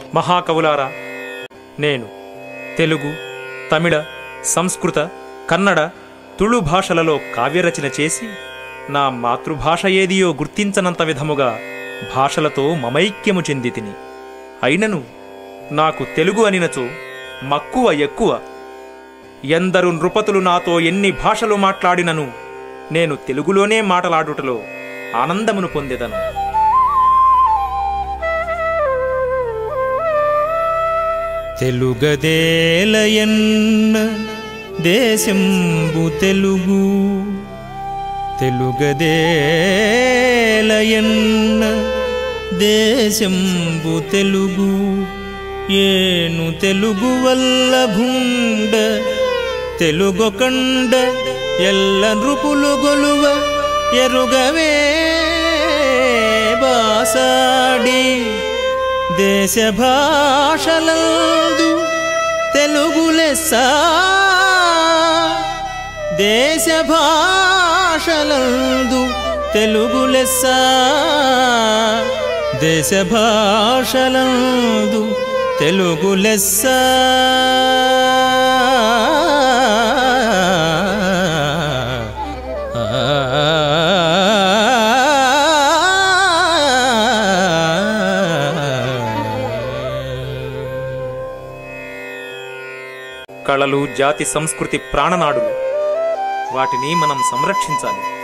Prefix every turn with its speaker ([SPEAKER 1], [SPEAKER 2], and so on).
[SPEAKER 1] మహాకవులారా నేను తెలుగు తమిళ సంస్కృత కన్నడ తుళు భాషలలో కావ్యరచన చేసి నా మాతృభాష ఏదియో గుర్తించనంత విధముగా భాషలతో మమైక్యము చెంది తిని అయినను నాకు తెలుగు అనినచో మక్కువ ఎక్కువ ఎందరు నృపతులు నాతో ఎన్ని భాషలు మాట్లాడినను నేను తెలుగులోనే మాటలాడుటలో ఆనందమును పొందెదను
[SPEAKER 2] తెలుగదేలయన్న దేశంబు తెలుగు తెలుగదేలయన్న దేశంబు తెలుగు ఏను తెలుగు వల్ల భుండ తెలుగొకండ ఎల్ల నృపులు గొలువ ఎరుగవే బాసాడి దేశ భాషలందు తెలుగు లెస్స దేశ భాషలందు తెలుగు లెస్స దేశ భాషలందు తెలుగు లెస్స
[SPEAKER 1] కళలు జాతి సంస్కృతి ప్రాణనాడులు వాటిని మనం సంరక్షించాలి